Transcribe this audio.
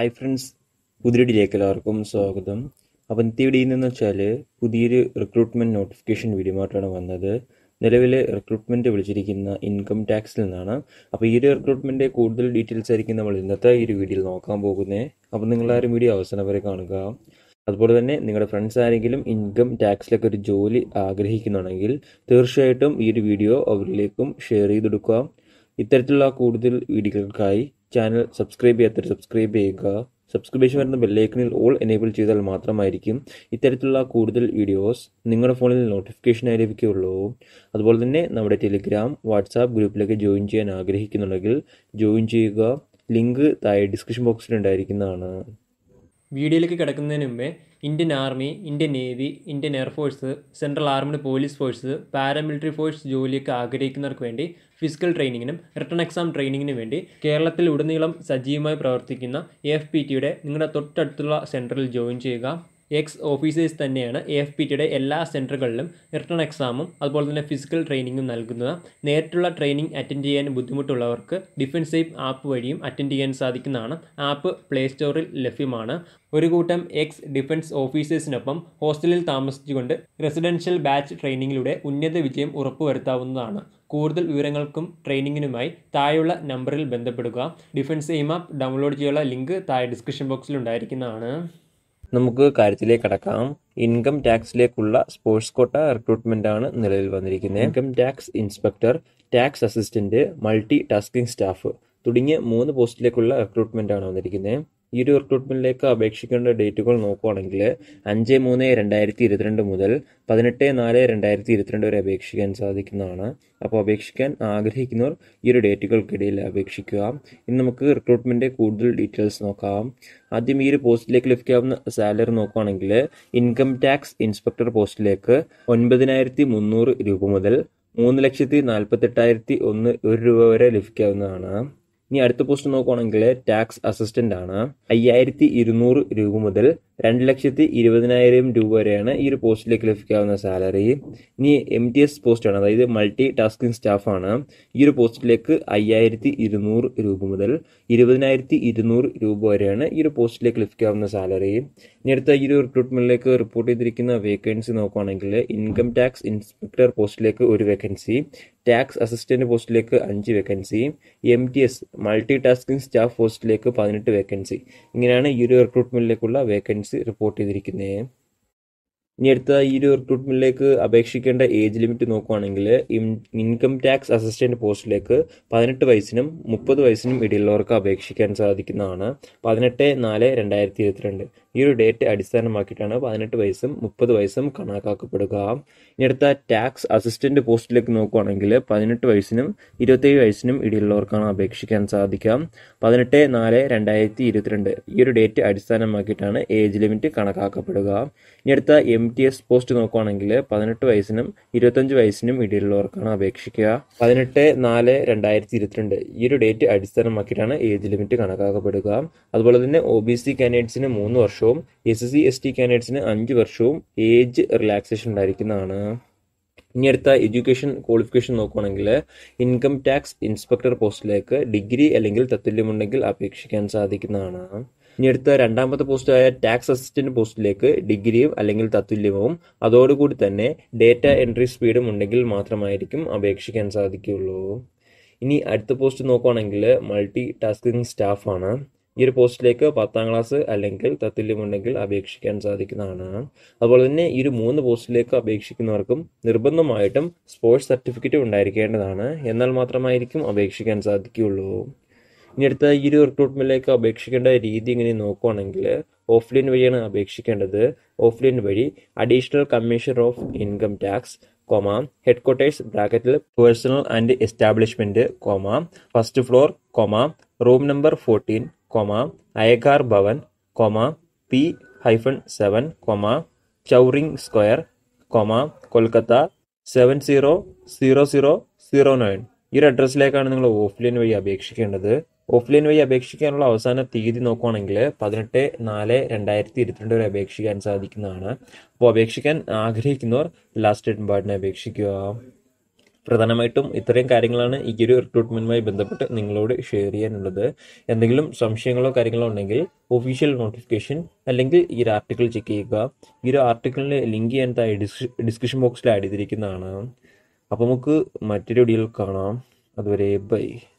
hi friends പുതിയടിയിലേക്ക് എല്ലാവർക്കും സ്വാഗതം അപ്പം ഇന്നത്തെ വീഡിയോ എന്ന് വെച്ചാൽ പുതിയൊരു റിക്രൂട്ട്മെൻറ്റ് നോട്ടിഫിക്കേഷൻ വീഡിയോ ആയിട്ടാണ് വന്നത് നിലവിൽ റിക്രൂട്ട്മെൻറ്റ് വിളിച്ചിരിക്കുന്ന ഇൻകം ടാക്സിൽ നിന്നാണ് അപ്പോൾ ഈ ഒരു റിക്രൂട്ട്മെൻറ്റ് കൂടുതൽ ഡീറ്റെയിൽസ് ആയിരിക്കും നമ്മൾ ഇന്നത്തെ ഈ ഒരു വീഡിയോയിൽ നോക്കാൻ പോകുന്നത് അപ്പോൾ നിങ്ങളാരും വീഡിയോ അവസാനം വരെ കാണുക അതുപോലെ തന്നെ നിങ്ങളുടെ ഫ്രണ്ട്സ് ആരെങ്കിലും ഇൻകം ടാക്സിലൊക്കെ ഒരു ജോലി ആഗ്രഹിക്കുന്നുണ്ടെങ്കിൽ തീർച്ചയായിട്ടും ഈ ഒരു വീഡിയോ അവരിലേക്കും ഷെയർ ചെയ്തെടുക്കുക ഇത്തരത്തിലുള്ള കൂടുതൽ വീഡിയോകൾക്കായി ചാനൽ സബ്സ്ക്രൈബ് ചെയ്യാത്തവർ സബ്സ്ക്രൈബ് ചെയ്യുക സബ്സ്ക്രിപ്ഷൻ വരുന്ന ബെല്ലൈക്കണിൽ ഓൾ എനേബിൾ ചെയ്താൽ മാത്രമായിരിക്കും ഇത്തരത്തിലുള്ള കൂടുതൽ വീഡിയോസ് നിങ്ങളുടെ ഫോണിൽ നോട്ടിഫിക്കേഷനായി ലഭിക്കുകയുള്ളൂ അതുപോലെ തന്നെ നമ്മുടെ ടെലിഗ്രാം വാട്സാപ്പ് ഗ്രൂപ്പിലേക്ക് ജോയിൻ ചെയ്യാൻ ആഗ്രഹിക്കുന്നുണ്ടെങ്കിൽ ജോയിൻ ചെയ്യുക ലിങ്ക് താഴെ ഡിസ്ക്രിപ്ഷൻ ബോക്സിൽ ഉണ്ടായിരിക്കുന്നതാണ് വീഡിയോയിലേക്ക് കിടക്കുന്നതിന് മുമ്പേ Indian army Indian navy Indian air force central armed police force paramilitary force ജോലിയൊക്കെ ആഗ്രഹിക്കുന്നവർക്ക് വേണ്ടി ഫിസിക്കൽ ട്രെയിനിങ്ങിനും റിട്ടേൺ എക്സാം ട്രെയിനിങ്ങിനും വേണ്ടി കേരളത്തിൽ ഉടനീളം സജീവമായി പ്രവർത്തിക്കുന്ന എ എഫ് പി ടിയുടെ നിങ്ങളുടെ തൊട്ടടുത്തുള്ള സെൻറ്ററിൽ ജോയിൻ ചെയ്യുക എക്സ് ഓഫീസേഴ്സ് തന്നെയാണ് എ എഫ് പി ടിയുടെ എല്ലാ സെൻറ്ററുകളിലും റിട്ടേൺ എക്സാമും അതുപോലെ തന്നെ ഫിസിക്കൽ ട്രെയിനിങ്ങും നൽകുന്നത് നേരിട്ടുള്ള ട്രെയിനിങ് അറ്റൻഡ് ചെയ്യാൻ ബുദ്ധിമുട്ടുള്ളവർക്ക് ഡിഫൻസ് സേഫ് ആപ്പ് വഴിയും അറ്റൻഡ് ചെയ്യാൻ സാധിക്കുന്നതാണ് ആപ്പ് പ്ലേ സ്റ്റോറിൽ ലഭ്യമാണ് ഒരു കൂട്ടം എക്സ് ഡിഫൻസ് ഓഫീസേഴ്സിനൊപ്പം ഹോസ്റ്റലിൽ താമസിച്ചുകൊണ്ട് റെസിഡൻഷ്യൽ ബാച്ച് ട്രെയിനിങ്ങിലൂടെ ഉന്നത വിജയം ഉറപ്പുവരുത്താവുന്നതാണ് കൂടുതൽ വിവരങ്ങൾക്കും ട്രെയിനിങ്ങിനുമായി താഴെയുള്ള നമ്പറിൽ ബന്ധപ്പെടുക ഡിഫൻസ് എയിം ആപ്പ് ഡൗൺലോഡ് ചെയ്യാനുള്ള ലിങ്ക് താഴെ ഡിസ്ക്രിപ്ഷൻ ബോക്സിൽ ഉണ്ടായിരിക്കുന്നതാണ് നമുക്ക് കാര്യത്തിലേക്ക് കടക്കാം ഇൻകം ടാക്സിലേക്കുള്ള സ്പോർട്സ് കോട്ട റിക്രൂട്ട്മെന്റ് ആണ് നിലവിൽ വന്നിരിക്കുന്നത് income tax inspector tax assistant multi tasking staff തുടങ്ങിയ മൂന്ന് പോസ്റ്റിലേക്കുള്ള റിക്രൂട്ട്മെന്റ് ആണ് വന്നിരിക്കുന്നത് ഈ ഒരു റിക്രൂട്ട്മെന്റിലേക്ക് അപേക്ഷിക്കേണ്ട ഡേറ്റുകൾ നോക്കുവാണെങ്കിൽ അഞ്ച് മൂന്ന് രണ്ടായിരത്തി ഇരുപത്തിരണ്ട് മുതൽ പതിനെട്ട് നാല് രണ്ടായിരത്തി ഇരുപത്തിരണ്ട് വരെ അപേക്ഷിക്കാൻ സാധിക്കുന്നതാണ് അപ്പോൾ അപേക്ഷിക്കാൻ ആഗ്രഹിക്കുന്നവർ ഈ ഒരു ഡേറ്റുകൾക്കിടയിൽ അപേക്ഷിക്കുക ഇനി നമുക്ക് റിക്രൂട്ട്മെന്റ് കൂടുതൽ ഡീറ്റെയിൽസ് നോക്കാം ആദ്യം ഈ ഒരു പോസ്റ്റിലേക്ക് ലഭിക്കാവുന്ന സാലറി നോക്കുകയാണെങ്കിൽ ഇൻകം ടാക്സ് ഇൻസ്പെക്ടർ പോസ്റ്റിലേക്ക് ഒൻപതിനായിരത്തി മുന്നൂറ് രൂപ മുതൽ മൂന്ന് ലക്ഷത്തി നാൽപ്പത്തെട്ടായിരത്തി ഒന്ന് ഒരു രൂപ വരെ ലഭിക്കാവുന്നതാണ് ഇനി അടുത്ത പോസ്റ്റ് നോക്കുവാണെങ്കിൽ ടാക്സ് അസിസ്റ്റന്റ് ആണ് അയ്യായിരത്തി ഇരുന്നൂറ് രൂപ മുതൽ രണ്ട് ലക്ഷത്തി ഇരുപതിനായിരം രൂപ വരെയാണ് ഈ ഒരു പോസ്റ്റിലേക്ക് ലഭിക്കാവുന്ന സാലറി ഇനി എം ടി എസ് പോസ്റ്റ് ആണ് അതായത് മൾട്ടി ടാസ്കിംഗ് സ്റ്റാഫ് ആണ് ഈ ഒരു പോസ്റ്റിലേക്ക് അയ്യായിരത്തി ഇരുന്നൂറ് രൂപ മുതൽ ഇരുപതിനായിരത്തി ഇരുന്നൂറ് രൂപ വരെയാണ് ഈ ഒരു പോസ്റ്റിലേക്ക് ലഭിക്കാവുന്ന സാലറി ഇനി അടുത്ത ഈ ഒരു റിക്രൂട്ട്മെന്റിലേക്ക് റിപ്പോർട്ട് ചെയ്തിരിക്കുന്ന വേക്കൻസി നോക്കുവാണെങ്കിൽ ഇൻകം ടാക്സ് ഇൻസ്പെക്ടർ പോസ്റ്റിലേക്ക് ഒരു വേക്കൻസി ടാക്സ് അസിസ്റ്റന്റ് പോസ്റ്റിലേക്ക് അഞ്ച് vacancy M T S multi tasking staff പോസ്റ്റിലേക്ക് പതിനെട്ട് വേക്കൻസി ഇങ്ങനെയാണ് ഈ ഒരു റിക്രൂട്ട്മെന്റിലേക്കുള്ള വേക്കൻസി റിപ്പോർട്ട് ചെയ്തിരിക്കുന്നത് ഇനി അടുത്ത ഈ ഒരു റിക്രൂട്ട്മെന്റിലേക്ക് അപേക്ഷിക്കേണ്ട ഏജ് ലിമിറ്റ് നോക്കുവാണെങ്കിൽ ഇൻകം ടാക്സ് അസിസ്റ്റന്റ് പോസ്റ്റിലേക്ക് പതിനെട്ട് വയസ്സിനും മുപ്പത് വയസ്സിനും ഇടയിലുള്ളവർക്ക് അപേക്ഷിക്കാൻ സാധിക്കുന്നതാണ് പതിനെട്ട് നാല് രണ്ടായിരത്തി ഇരുപത്തിരണ്ട് ഈ ഒരു ഡേറ്റ് അടിസ്ഥാനമാക്കിയിട്ടാണ് പതിനെട്ട് വയസ്സും മുപ്പത് വയസ്സും കണക്കാക്കപ്പെടുക ഇനി അടുത്ത ടാക്സ് അസിസ്റ്റന്റ് പോസ്റ്റിലേക്ക് നോക്കുവാണെങ്കിൽ പതിനെട്ട് വയസ്സിനും ഇരുപത്തേഴ് വയസ്സിനും ഇടയിലുള്ളവർക്കാണ് അപേക്ഷിക്കാൻ സാധിക്കുക പതിനെട്ട് നാല് രണ്ടായിരത്തി ഇരുപത്തിരണ്ട് ഈ ഒരു ഡേറ്റ് അടിസ്ഥാനമാക്കിയിട്ടാണ് ഏജ് ലിമിറ്റ് കണക്കാക്കപ്പെടുക ഇനി അടുത്ത എം ടി എസ് പോസ്റ്റ് നോക്കുവാണെങ്കിൽ പതിനെട്ട് വയസ്സിനും ഇരുപത്തഞ്ച് വയസ്സിനും ഇടയിലുള്ളവർക്കാണ് അപേക്ഷിക്കുക പതിനെട്ട് നാല് രണ്ടായിരത്തി ഇരുപത്തിരണ്ട് ഈ ഒരു ഡേറ്റ് അടിസ്ഥാനമാക്കിയിട്ടാണ് ഏജ് ലിമിറ്റ് കണക്കാക്കപ്പെടുക അതുപോലെ തന്നെ ഒ ബി സി കാൻഡിഡേറ്റ്സിന് മൂന്ന് വർഷവും എസ് സി എസ് ടി കാൻഡിഡേറ്റ്സിന് അഞ്ച് വർഷവും ഏജ് റിലാക്സേഷൻ ഉണ്ടായിരിക്കുന്നതാണ് ഇനി അടുത്ത എഡ്യൂക്കേഷൻ ക്വാളിഫിക്കേഷൻ നോക്കുകയാണെങ്കിൽ ഇൻകം ടാക്സ് ഇൻസ്പെക്ടർ പോസ്റ്റിലേക്ക് ഡിഗ്രി അല്ലെങ്കിൽ തത്തുല്യമുണ്ടെങ്കിൽ അപേക്ഷിക്കാൻ സാധിക്കുന്നതാണ് ഇനി അടുത്ത രണ്ടാമത്തെ പോസ്റ്റായ ടാക്സ് അസിസ്റ്റന്റ് പോസ്റ്റിലേക്ക് ഡിഗ്രിയും അല്ലെങ്കിൽ തത്തുല്യവും അതോടുകൂടി തന്നെ ഡേറ്റ എൻട്രി സ്പീഡും ഉണ്ടെങ്കിൽ മാത്രമായിരിക്കും അപേക്ഷിക്കാൻ സാധിക്കുകയുള്ളൂ ഇനി അടുത്ത പോസ്റ്റ് നോക്കുകയാണെങ്കിൽ മൾട്ടി ടാസ്കിംഗ് സ്റ്റാഫാണ് ഈ ഒരു പോസ്റ്റിലേക്ക് പത്താം ക്ലാസ് അല്ലെങ്കിൽ തത്തുല്യമുണ്ടെങ്കിൽ അപേക്ഷിക്കാൻ സാധിക്കുന്നതാണ് അതുപോലെ തന്നെ ഈ ഒരു മൂന്ന് പോസ്റ്റിലേക്ക് അപേക്ഷിക്കുന്നവർക്കും നിർബന്ധമായിട്ടും സ്പോർട്സ് സർട്ടിഫിക്കറ്റ് ഉണ്ടായിരിക്കേണ്ടതാണ് എന്നാൽ മാത്രമായിരിക്കും അപേക്ഷിക്കാൻ സാധിക്കുകയുള്ളൂ ഇനി അടുത്ത ഈ ഒരു റിക്രൂട്ട്മെന്റിലേക്ക് അപേക്ഷിക്കേണ്ട രീതി ഇങ്ങനെ നോക്കുവാണെങ്കിൽ ഓഫ്ലൈൻ വഴിയാണ് അപേക്ഷിക്കേണ്ടത് ഓഫ്ലൈൻ വഴി additional commissioner of income tax comma headquarters ബ്രാക്കറ്റിൽ personal and establishment comma first floor comma room number fourteen comma Aayakar Bhavan comma P hyphen seven comma Chowringhee square comma Kolkata seven zero zero zero zero nine ഈ ഒരു അഡ്രസ്സിലേക്കാണ് നിങ്ങൾ offline വഴി അപേക്ഷിക്കേണ്ടത് offline വഴി അപേക്ഷിക്കാനുള്ള അവസാന തീയതി നോക്കുവാണെങ്കിൽ പതിനെട്ട് നാല് രണ്ടായിരത്തി ഇരുപത്തിരണ്ട് വരെ അപേക്ഷിക്കാൻ സാധിക്കുന്നതാണ് അപ്പോൾ അപേക്ഷിക്കാൻ ആഗ്രഹിക്കുന്നവർ ലാസ്റ്റ് ഡേറ്റ് പാടിനെ അപേക്ഷിക്കുക പ്രധാനമായിട്ടും ഇത്രയും കാര്യങ്ങളാണ് ഈ ഒരു റിക്രൂട്ട്മെന്റുമായി ബന്ധപ്പെട്ട് നിങ്ങളോട് ഷെയർ ചെയ്യാനുള്ളത് എന്തെങ്കിലും സംശയങ്ങളോ കാര്യങ്ങളോ ഉണ്ടെങ്കിൽ ഒഫീഷ്യൽ നോട്ടിഫിക്കേഷൻ അല്ലെങ്കിൽ ഈ ഒരു ആർട്ടിക്കിൾ ചെക്ക് ചെയ്യുക ഈ ഒരു ആർട്ടിക്കിളിന്റെ ലിങ്ക് ഞാൻ താഴെ ഡിസ്ക്രിപ്ഷൻ ബോക്സിൽ ആഡ് ചെയ്തിരിക്കുന്നതാണ് അപ്പോൾ നമുക്ക് മറ്റൊരു വീഡിയോയിൽ കാണാം അതുവരെ ബൈ